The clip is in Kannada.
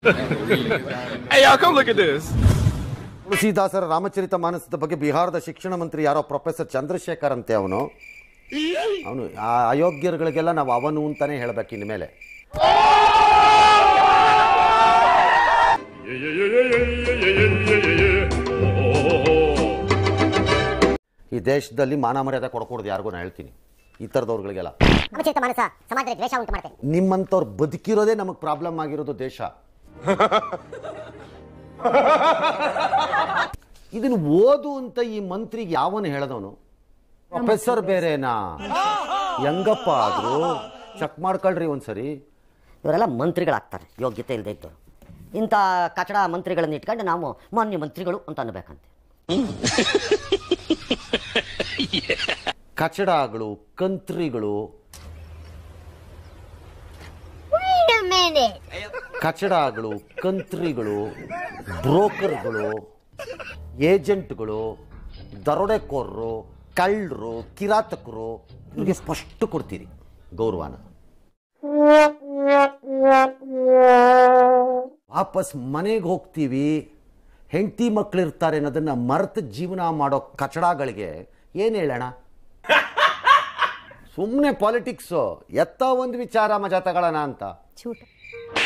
Hey, y'all, come look at this. ತುಳಸಿದಾಸರ Ramcharit ಮಾನಸದ ಬಗ್ಗೆ ಬಿಹಾರದ ಶಿಕ್ಷಣ ಮಂತ್ರಿ ಯಾರೋ ಪ್ರೊಫೆಸರ್ ಚಂದ್ರಶೇಖರ್ ಅಂತೆ ಅವನು ಅವನು ಆ ಅಯೋಗ್ಯರುಗಳಿಗೆಲ್ಲ ನಾವು ಅವನು ಅಂತಾನೆ ಹೇಳ್ಬೇಕು ಇನ್ಮೇಲೆ ಈ ದೇಶದಲ್ಲಿ ಮಾನ ಮರ್ಯಾದೆ ಕೊಡ್ಕೊಡ್ದು ಯಾರಿಗೂ ನಾನು ಹೇಳ್ತೀನಿ ಈ ಥರದವ್ರುಗಳಿಗೆಲ್ಲ ರಾಮಚರಿತ ಮಾನಸ ಸಮಾಜದಲ್ಲಿ ದ್ವೇಷ ಉಂಟು ಮಾಡುತ್ತೆ ನಿಮ್ಮಂಥವ್ರು ಬದುಕಿರೋದೇ ನಮಗೆ ಪ್ರಾಬ್ಲಮ್ ಆಗಿರೋದು ದೇಶ ಇದನ್ನು ಓದು ಅಂತ ಈ ಮಂತ್ರಿಗೆ ಯಾವನು ಹೇಳ್ದವನು ಪ್ರೊಫೆಸರ್ ಬೇರೆನಾ ಹೆಂಗಪ್ಪ ಆದ್ರು ಚೆಕ್ ಮಾಡ್ಕೊಳ್ರಿ ಒಂದ್ಸರಿ ಇವರೆಲ್ಲ ಮಂತ್ರಿಗಳಾಗ್ತಾರೆ ಯೋಗ್ಯತೆ ಇಲ್ಲದೆ ಇದ್ದವರು ಇಂಥ ಕಚಡ ಮಂತ್ರಿಗಳನ್ನ ಇಟ್ಕೊಂಡು ನಾವು ಮಾನ್ಯ ಮಂತ್ರಿಗಳು ಅಂತ ಅನ್ಬೇಕಂತೆ ಕಚಡಗಳು ಕಂತ್ರಿಗಳು ಕಚಡಗಳು ಕಂತ್ರಿಗಳು ಬ್ರೋಕರ್ಗಳು ಏಜೆಂಟ್ಗಳು ದರೋಡೆಕೋರರು ಕಳ್ಳರು ಕಿರಾತಕರು ಇವ್ರಿಗೆ ಸ್ಪಷ್ಟ ಕೊಡ್ತೀರಿ ಗೌರವನ ವಾಪಸ್ ಮನೆಗೆ ಹೋಗ್ತೀವಿ ಹೆಂಡತಿ ಮಕ್ಕಳಿರ್ತಾರೆ ಅನ್ನೋದನ್ನ ಮರೆತು ಜೀವನ ಮಾಡೋ ಕಚಡಗಳಿಗೆ ಏನು ಹೇಳೋಣ ಸುಮ್ಮನೆ ಪಾಲಿಟಿಕ್ಸು ಎತ್ತ ಒಂದು ವಿಚಾರ ಮಜಾ ತಗೊಳ್ಳೋಣ ಅಂತ ಚೂಟ